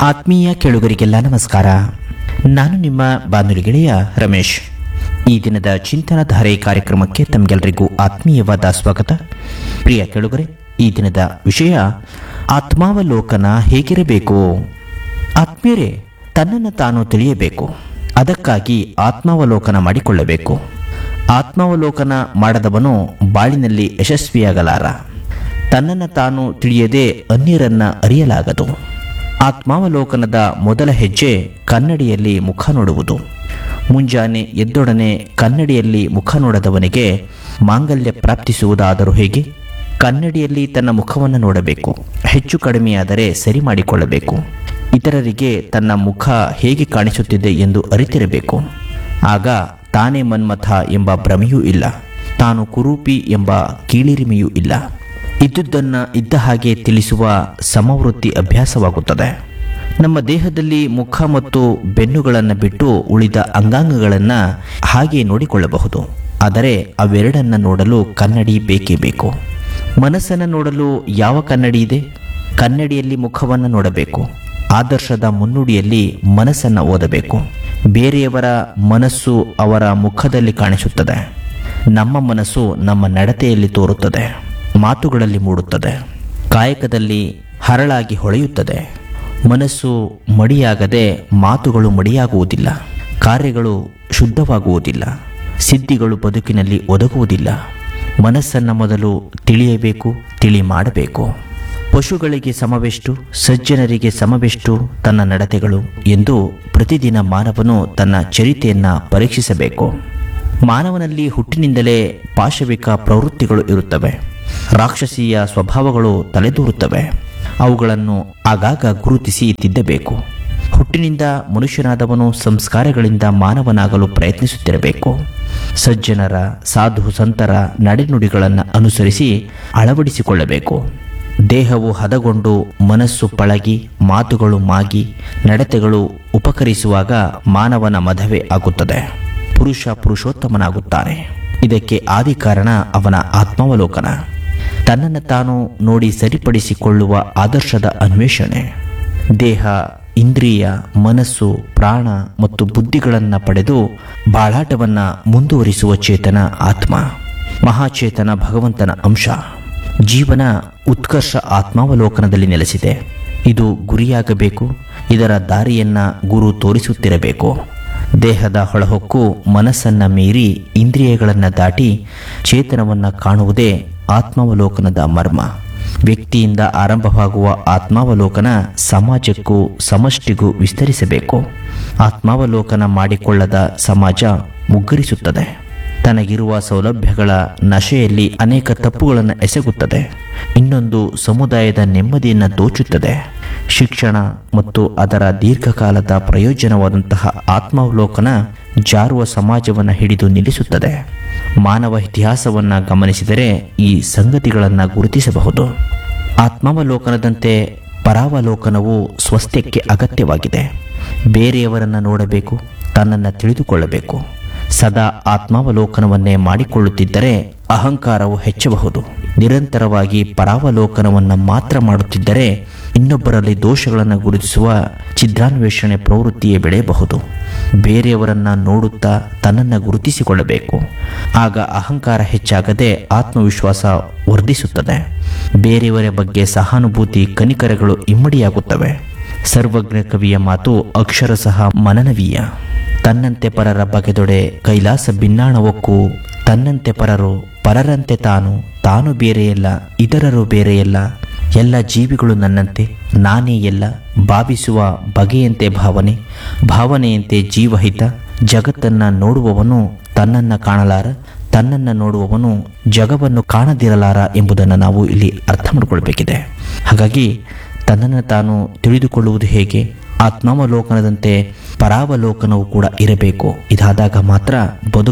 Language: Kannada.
ಆತ್ಮೀಯ ಕೇಳುಗರಿಗೆಲ್ಲ ನಮಸ್ಕಾರ ನಾನು ನಿಮ್ಮ ಬಾನುಲಿ ಗೆಳೆಯ ರಮೇಶ್ ಈ ದಿನದ ಚಿಂತನಧಾರೆ ಕಾರ್ಯಕ್ರಮಕ್ಕೆ ತಮಗೆಲ್ಲರಿಗೂ ಆತ್ಮೀಯವಾದ ಸ್ವಾಗತ ಪ್ರಿಯ ಕೇಳುಗರೆ ಈ ದಿನದ ವಿಷಯ ಆತ್ಮಾವಲೋಕನ ಹೇಗಿರಬೇಕು ಆತ್ಮೀಯರೇ ತನ್ನನ್ನು ತಾನು ತಿಳಿಯಬೇಕು ಅದಕ್ಕಾಗಿ ಆತ್ಮಾವಲೋಕನ ಮಾಡಿಕೊಳ್ಳಬೇಕು ಆತ್ಮಾವಲೋಕನ ಮಾಡದವನು ಬಾಳಿನಲ್ಲಿ ಯಶಸ್ವಿಯಾಗಲಾರ ತನ್ನನ್ನು ತಾನು ತಿಳಿಯದೆ ಅನ್ಯರನ್ನ ಅರಿಯಲಾಗದು ಆತ್ಮಾವಲೋಕನದ ಮೊದಲ ಹೆಜ್ಜೆ ಕನ್ನಡಿಯಲ್ಲಿ ಮುಖ ನೋಡುವುದು ಮುಂಜಾನೆ ಎದ್ದೊಡನೆ ಕನ್ನಡಿಯಲ್ಲಿ ಮುಖ ನೋಡದವನಿಗೆ ಮಾಂಗಲ್ಯ ಪ್ರಾಪ್ತಿಸುವುದಾದರೂ ಹೇಗೆ ಕನ್ನಡಿಯಲ್ಲಿ ತನ್ನ ಮುಖವನ್ನು ನೋಡಬೇಕು ಹೆಚ್ಚು ಕಡಿಮೆಯಾದರೆ ಸರಿ ಮಾಡಿಕೊಳ್ಳಬೇಕು ಇತರರಿಗೆ ತನ್ನ ಮುಖ ಹೇಗೆ ಕಾಣಿಸುತ್ತಿದೆ ಎಂದು ಅರಿತಿರಬೇಕು ಆಗ ತಾನೇ ಮನ್ಮಥ ಎಂಬ ಭ್ರಮೆಯೂ ಇಲ್ಲ ತಾನು ಕುರೂಪಿ ಎಂಬ ಕೀಳಿರಿಮೆಯೂ ಇಲ್ಲ ಇದ್ದುದನ್ನು ಇದ್ದ ಹಾಗೆ ತಿಳಿಸುವ ಸಮವೃತ್ತಿ ಅಭ್ಯಾಸವಾಗುತ್ತದೆ ನಮ್ಮ ದೇಹದಲ್ಲಿ ಮುಖ ಮತ್ತು ಬೆನ್ನುಗಳನ್ನು ಬಿಟ್ಟು ಉಳಿದ ಅಂಗಾಂಗಗಳನ್ನು ಹಾಗೆ ನೋಡಿಕೊಳ್ಳಬಹುದು ಆದರೆ ಅವೆರಡನ್ನು ನೋಡಲು ಕನ್ನಡಿ ಬೇಕೇ ಬೇಕು ಮನಸ್ಸನ್ನು ನೋಡಲು ಯಾವ ಕನ್ನಡಿ ಇದೆ ಕನ್ನಡಿಯಲ್ಲಿ ಮುಖವನ್ನು ನೋಡಬೇಕು ಆದರ್ಶದ ಮುನ್ನುಡಿಯಲ್ಲಿ ಮನಸ್ಸನ್ನು ಓದಬೇಕು ಬೇರೆಯವರ ಮನಸ್ಸು ಅವರ ಮುಖದಲ್ಲಿ ಕಾಣಿಸುತ್ತದೆ ನಮ್ಮ ಮನಸ್ಸು ನಮ್ಮ ನಡತೆಯಲ್ಲಿ ತೋರುತ್ತದೆ ಮಾತುಗಳಲ್ಲಿ ಮೂಡುತ್ತದೆ ಕಾಯಕದಲ್ಲಿ ಹರಳಾಗಿ ಹೊಳೆಯುತ್ತದೆ ಮನಸ್ಸು ಮಡಿಯಾಗದೆ ಮಾತುಗಳು ಮಡಿಯಾಗುವುದಿಲ್ಲ ಕಾರ್ಯಗಳು ಶುದ್ಧವಾಗುವುದಿಲ್ಲ ಸಿದ್ಧಿಗಳು ಬದುಕಿನಲ್ಲಿ ಒದಗುವುದಿಲ್ಲ ಮನಸ್ಸನ್ನು ಮೊದಲು ತಿಳಿಯಬೇಕು ತಿಳಿ ಮಾಡಬೇಕು ಪಶುಗಳಿಗೆ ಸಮವೆಷ್ಟು ಸಜ್ಜನರಿಗೆ ಸಮವೆಷ್ಟು ತನ್ನ ನಡತೆಗಳು ಎಂದು ಪ್ರತಿದಿನ ಮಾನವನು ತನ್ನ ಚರಿತೆಯನ್ನು ಪರೀಕ್ಷಿಸಬೇಕು ಮಾನವನಲ್ಲಿ ಹುಟ್ಟಿನಿಂದಲೇ ಪಾಶವಿಕ ಪ್ರವೃತ್ತಿಗಳು ಇರುತ್ತವೆ ರಾಕ್ಷಸೀಯ ಸ್ವಭಾವಗಳು ತಲೆದೂರುತ್ತವೆ ಅವುಗಳನ್ನು ಆಗಾಗ ಗುರುತಿಸಿ ತಿದ್ದಬೇಕು ಹುಟ್ಟಿನಿಂದ ಮನುಷ್ಯನಾದವನು ಸಂಸ್ಕಾರಗಳಿಂದ ಮಾನವನಾಗಲು ಪ್ರಯತ್ನಿಸುತ್ತಿರಬೇಕು ಸಜ್ಜನರ ಸಾಧು ಸಂತರ ನಡೆನುಡಿಗಳನ್ನು ಅನುಸರಿಸಿ ಅಳವಡಿಸಿಕೊಳ್ಳಬೇಕು ದೇಹವು ಹದಗೊಂಡು ಮನಸ್ಸು ಪಳಗಿ ಮಾತುಗಳು ಮಾಗಿ ನಡತೆಗಳು ಉಪಕರಿಸುವಾಗ ಮಾನವನ ಮಧವೆ ಆಗುತ್ತದೆ ಪುರುಷ ಪುರುಷೋತ್ತಮನಾಗುತ್ತಾನೆ ಇದಕ್ಕೆ ಆದಿ ಕಾರಣ ಅವನ ಆತ್ಮಾವಲೋಕನ ತನ್ನನ್ನು ತಾನು ನೋಡಿ ಸರಿಪಡಿಸಿಕೊಳ್ಳುವ ಆದರ್ಶದ ಅನ್ವೇಷಣೆ ದೇಹ ಇಂದ್ರಿಯ ಮನಸ್ಸು ಪ್ರಾಣ ಮತ್ತು ಬುದ್ಧಿಗಳನ್ನು ಪಡೆದು ಬಾಳಾಟವನ್ನು ಮುಂದುವರಿಸುವ ಚೇತನ ಆತ್ಮ ಮಹಾಚೇತನ ಭಗವಂತನ ಅಂಶ ಜೀವನ ಉತ್ಕರ್ಷ ಆತ್ಮಾವಲೋಕನದಲ್ಲಿ ನೆಲೆಸಿದೆ ಇದು ಗುರಿಯಾಗಬೇಕು ಇದರ ದಾರಿಯನ್ನ ಗುರು ತೋರಿಸುತ್ತಿರಬೇಕು ದೇಹದ ಹೊಳಹೊಕ್ಕು ಮನಸ್ಸನ್ನ ಮೀರಿ ಇಂದ್ರಿಯಗಳನ್ನು ದಾಟಿ ಚೇತನವನ್ನು ಕಾಣುವುದೇ ಆತ್ಮಾವಲೋಕನದ ಮರ್ಮ ವ್ಯಕ್ತಿಯಿಂದ ಆರಂಭವಾಗುವ ಆತ್ಮಾವಲೋಕನ ಸಮಾಜಕ್ಕೂ ಸಮಷ್ಟಿಗೂ ವಿಸ್ತರಿಸಬೇಕು ಆತ್ಮಾವಲೋಕನ ಮಾಡಿಕೊಳ್ಳದ ಸಮಾಜ ಮುಗ್ಗರಿಸುತ್ತದೆ ತನಗಿರುವ ಸೌಲಭ್ಯಗಳ ನಶೆಯಲ್ಲಿ ಅನೇಕ ತಪ್ಪುಗಳನ್ನು ಎಸಗುತ್ತದೆ ಇನ್ನೊಂದು ಸಮುದಾಯದ ನೆಮ್ಮದಿಯನ್ನು ದೋಚುತ್ತದೆ ಶಿಕ್ಷಣ ಮತ್ತು ಅದರ ದೀರ್ಘಕಾಲದ ಪ್ರಯೋಜನವಾದಂತಹ ಆತ್ಮಾವಲೋಕನ ಜಾರುವ ಸಮಾಜವನ್ನು ಹಿಡಿದು ನಿಲ್ಲಿಸುತ್ತದೆ ಮಾನವ ಇತಿಹಾಸವನ್ನು ಗಮನಿಸಿದರೆ ಈ ಸಂಗತಿಗಳನ್ನು ಗುರುತಿಸಬಹುದು ಆತ್ಮಾವಲೋಕನದಂತೆ ಪರಾವಲೋಕನವು ಸ್ವಸ್ಥ್ಯಕ್ಕೆ ಅಗತ್ಯವಾಗಿದೆ ಬೇರೆಯವರನ್ನು ನೋಡಬೇಕು ತನ್ನನ್ನು ತಿಳಿದುಕೊಳ್ಳಬೇಕು ಸದಾ ಆತ್ಮಾವಲೋಕನವನ್ನೇ ಮಾಡಿಕೊಳ್ಳುತ್ತಿದ್ದರೆ ಅಹಂಕಾರವು ಹೆಚ್ಚಬಹುದು ನಿರಂತರವಾಗಿ ಪರಾವಲೋಕನವನ್ನು ಮಾತ್ರ ಮಾಡುತ್ತಿದ್ದರೆ ಇನ್ನೊಬ್ಬರಲ್ಲಿ ದೋಷಗಳನ್ನು ಗುರುತಿಸುವ ಛಿದ್ರಾನ್ವೇಷಣೆ ಪ್ರವೃತ್ತಿಯೇ ಬೆಳೆಯಬಹುದು ಬೇರೆಯವರನ್ನ ನೋಡುತ್ತಾ ತನ್ನನ್ನು ಗುರುತಿಸಿಕೊಳ್ಳಬೇಕು ಆಗ ಅಹಂಕಾರ ಹೆಚ್ಚಾಗದೆ ಆತ್ಮವಿಶ್ವಾಸ ವರ್ಧಿಸುತ್ತದೆ ಬೇರೆಯವರ ಬಗ್ಗೆ ಸಹಾನುಭೂತಿ ಕನಿಕರಗಳು ಇಮ್ಮಡಿಯಾಗುತ್ತವೆ ಸರ್ವಜ್ಞ ಕವಿಯ ಮಾತು ಅಕ್ಷರ ಸಹ ಮನನವೀಯ ತನ್ನಂತೆ ಪರರ ಬಗೆದೊಡೆ ಕೈಲಾಸ ಭಿನ್ನಾಣವಕ್ಕೂ ತನ್ನಂತೆ ಪರರು ಪರರಂತೆ ತಾನು ತಾನು ಬೇರೆಯಲ್ಲ ಇತರರು ಬೇರೆಯಲ್ಲ ಎಲ್ಲ ಜೀವಿಗಳು ನನ್ನಂತೆ ನಾನೇ ಎಲ್ಲ ಭಾವಿಸುವ ಬಗೆಯಂತೆ ಭಾವನೆ ಭಾವನೆಯಂತೆ ಜೀವಹಿತ ಜಗತ್ತನ್ನು ನೋಡುವವನು ತನ್ನನ್ನು ಕಾಣಲಾರ ತನ್ನನ್ನು ನೋಡುವವನು ಜಗವನ್ನು ಕಾಣದಿರಲಾರ ಎಂಬುದನ್ನು ನಾವು ಇಲ್ಲಿ ಅರ್ಥ ಮಾಡಿಕೊಳ್ಬೇಕಿದೆ ಹಾಗಾಗಿ ತನ್ನನ್ನು ತಾನು ತಿಳಿದುಕೊಳ್ಳುವುದು ಹೇಗೆ ಆತ್ಮಾವಲೋಕನದಂತೆ ಪರಾವಲೋಕನವು ಕೂಡ ಇರಬೇಕು ಇದಾದಾಗ ಮಾತ್ರ ಬದುಕು